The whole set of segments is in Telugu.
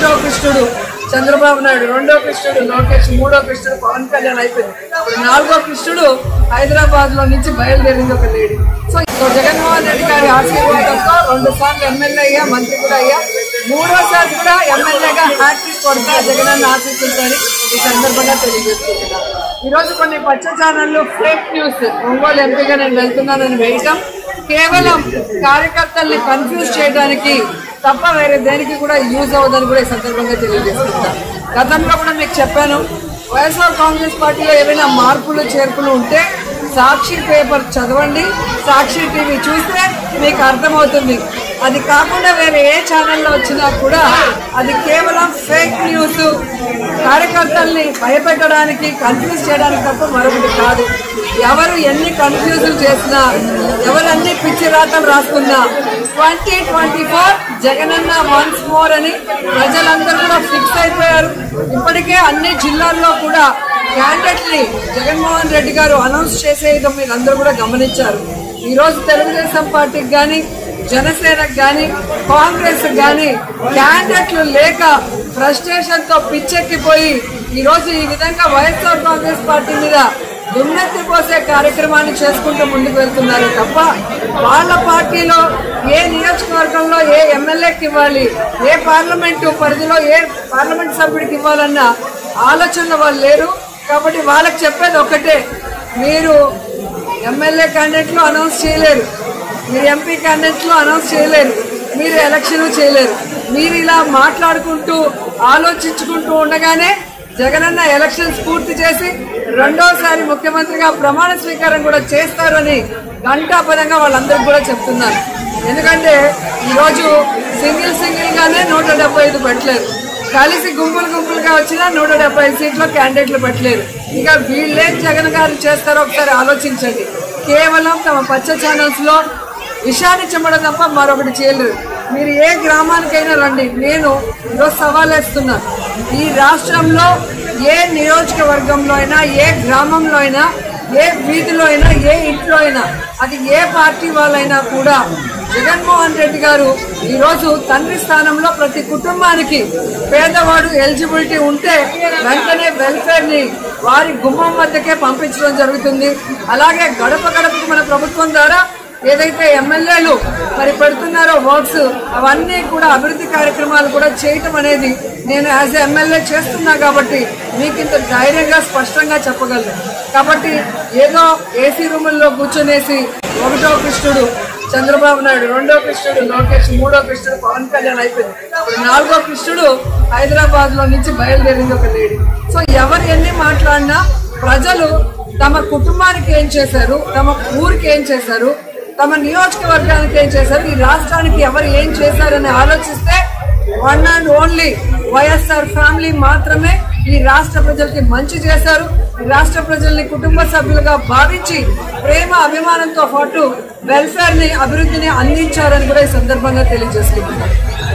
ఒకటో కృష్ణుడు చంద్రబాబు నాయుడు రెండో కృష్ణుడు లోకేష్ మూడో కృష్ణుడు పవన్ కళ్యాణ్ అయిపోయింది ఇప్పుడు నాలుగో కృష్ణుడు హైదరాబాద్ లో నుంచి బయలుదేరింది ఒక lady so so Jaganmohan Reddy గారి ఆశీర్వాదంతో రెండు సార్లు ఎమ్మెల్యే అయ్యా మంత్రి కూడా అయ్యా మూడోసారి కూడా ఎమ్మెల్యేగా హ్యాట్రిక్ కొడతా జగనన్న ఆశిస్తుందని ఈ సందర్భంగా తెలియజేసుకుంటున్నాను ఈ రోజు కొన్ని పచ్చ ఛానళ్ళు ఫేక్ న్యూస్ ఒంగోలు ఎంపీగా నేను వెళ్తున్నానని వేయటం కేవలం కార్యకర్తల్ని కన్ఫ్యూజ్ చేయడానికి తప్ప వేరే దేనికి కూడా యూజ్ అవ్వదని కూడా ఈ సందర్భంగా తెలియజేస్తున్నాను గతంలో కూడా మీకు చెప్పాను వైఎస్ఆర్ కాంగ్రెస్ పార్టీలో ఏవైనా మార్పులు చేర్పులు ఉంటే సాక్షి పేపర్ చదవండి సాక్షి టీవీ చూస్తే మీకు అర్థమవుతుంది అది కాకుండా వేరే ఏ ఛానల్లో వచ్చినా కూడా అది కేవలం ఫేక్ న్యూస్ కార్యకర్తల్ని భయపెట్టడానికి కన్ఫ్యూజ్ చేయడానికి తప్ప మరొకటి కాదు ఎవరు ఎన్ని కన్ఫ్యూజులు చేసినా ఎవరు అన్ని పిచ్చి రాతలు రాసుకున్నా twenty twenty four Jagananna once more అని ప్రజలందరూ కూడా ఫిక్స్ అయిపోయారు ఇప్పటికే అన్ని జిల్లాల్లో కూడా క్యాండిడేట్ ని జగన్మోహన్ రెడ్డి గారు అనౌన్స్ చేసేయడం మీరు అందరూ కూడా గమనించారు ఈ రోజు తెలుగుదేశం పార్టీకి కానీ జనసేనకు కానీ కాంగ్రెస్ కానీ క్యాండిడేట్లు లేక ఫ్రస్ట్రేషన్ తో పిచ్చెక్కిపోయి ఈ రోజు ఈ విధంగా వైఎస్ఆర్ కాంగ్రెస్ పార్టీ మీద దుమ్మెత్తి పోసే కార్యక్రమాన్ని చేసుకుంటూ ముందుకు వెళ్తున్నారు తప్ప వాళ్ళ పార్టీలో ఏ నియోజకవర్గంలో ఏ ఎమ్మెల్యేకి ఇవ్వాలి ఏ పార్లమెంటు పరిధిలో ఏ పార్లమెంట్ సభ్యుడికి ఇవ్వాలన్న ఆలోచన వాళ్ళు లేరు కాబట్టి వాళ్ళకి చెప్పేది ఒకటే మీరు ఎమ్మెల్యే క్యాండిడేట్లు అనౌన్స్ చేయలేరు మీరు ఎంపీ క్యాండిడేట్లు అనౌన్స్ చేయలేరు మీరు ఎలక్షన్ చేయలేరు మీరు ఇలా మాట్లాడుకుంటూ ఆలోచించుకుంటూ ఉండగానే జగనన్న ఎలక్షన్స్ పూర్తి చేసి రెండోసారి ముఖ్యమంత్రిగా ప్రమాణ స్వీకారం కూడా చేస్తారని ఘంటాపదంగా వాళ్ళందరికీ కూడా చెప్తున్నారు ఎందుకంటే ఈరోజు సింగిల్ సింగిల్ గానే నూట డెబ్బై ఐదు పెట్టలేదు కలిసి గుంపులు గుంపులుగా వచ్చినా నూట డెబ్బై ఐదు సీట్లో క్యాండిడేట్లు పెట్టలేదు ఇక వీళ్ళేం జగన్ గారు చేస్తారో ఒకసారి ఆలోచించండి కేవలం తమ పచ్చ ఛానల్స్ లో విషాన్ని చెమ్మడం తప్ప మరొకటి చేయలేరు మీరు ఏ గ్రామానికైనా రండి నేను ఈరోజు సవాల్ వేస్తున్నాను ఈ రాష్ట్రంలో ఏ నియోజకవర్గంలో అయినా ఏ గ్రామంలో అయినా ఏ వీధిలో అయినా ఏ ఇంట్లో అయినా అది ఏ పార్టీ వాళ్ళైనా కూడా జగన్మోహన్ రెడ్డి గారు ఈరోజు తండ్రి స్థానంలో ప్రతి కుటుంబానికి పేదవాడు ఎలిజిబిలిటీ ఉంటే వెంటనే వెల్ఫేర్ ని వారి గుమ్మం వద్దకే పంపించడం జరుగుతుంది అలాగే గడప గడపకు మన ప్రభుత్వం ద్వారా ఏదైతే ఎమ్మెల్యేలు మరి పెడుతున్నారో వర్క్స్ అవన్నీ కూడా అభివృద్ధి కార్యక్రమాలు కూడా చేయటం అనేది నేను యాజ్ ఎమ్మెల్యే చేస్తున్నా కాబట్టి మీకు ఇంత ధైర్యంగా స్పష్టంగా చెప్పగలను కాబట్టి ఏదో ఏసీ రూముల్లో కూర్చొనేసి ఒకటో కృష్ణుడు చంద్రబాబు నాయుడు రెండో కృష్ణుడు లోకేష్ మూడో కృష్ణుడు పవన్ కళ్యాణ్ అయిపోయింది ఇప్పుడు నాలుగో కృష్ణుడు హైదరాబాద్ లో నుంచి బయలుదేరింది ఒక లేడీ సో ఎవరు ఎన్ని మాట్లాడినా ప్రజలు తమ కుటుంబానికి ఏం చేశారు తమ ఊరికి ఏం చేశారు తమ నియోజకవర్గానికి ఏం చేశారు ఈ రాష్ట్రానికి ఎవరు ఏం చేశారని ఆలోచిస్తే one and only YSR family మాత్రమే ఈ రాష్ట్ర ప్రజలకి మంచి చేశారు ఈ రాష్ట్ర ప్రజల్ని కుటుంబ సభ్యులుగా భావించి ప్రేమ అభిమానంతో పాటు వెల్ఫేర్ ని అభివృద్ధిని అందించారని కూడా ఈ సందర్భంగా తెలియజేసుకుంటున్నాను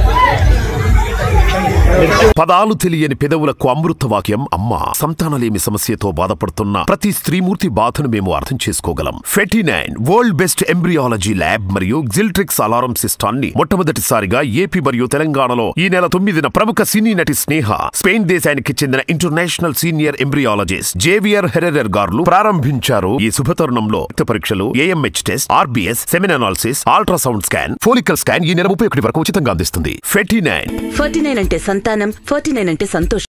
పదాలు తెలియని పెదవులకు అమృత వాక్యం అమ్మ సంతానలేమి సమస్యతో బాధపడుతున్న ప్రతి స్త్రీమూర్తి బాధను మేము అర్థం చేసుకోగలం Ferty nine world best embryology lab మరియు జిల్ట్రిక్స్ అలారం సిస్టాన్ని మొట్టమొదటిసారిగా ఏపీ మరియు తెలంగాణలో ఈ నెల తొమ్మిదిన ప్రముఖ సినీ నటి స్నేహ స్పెయిన్ దేశానికి చెందిన international senior embryologist Javier Herrera గారు ప్రారంభించారు ఈ శుభతరుణంలో రక్త పరీక్షలు AMH test RBS semen analysis ultrasound scan follicle scan ఈ నెల ముప్పై ఒకటి వరకు ఉచితంగా అందిస్తుంది ఫెటీ నైన్ ఫార్టీ నైన్ అంటే సంతానం ఫార్టీ నైన్ అంటే సంతోషం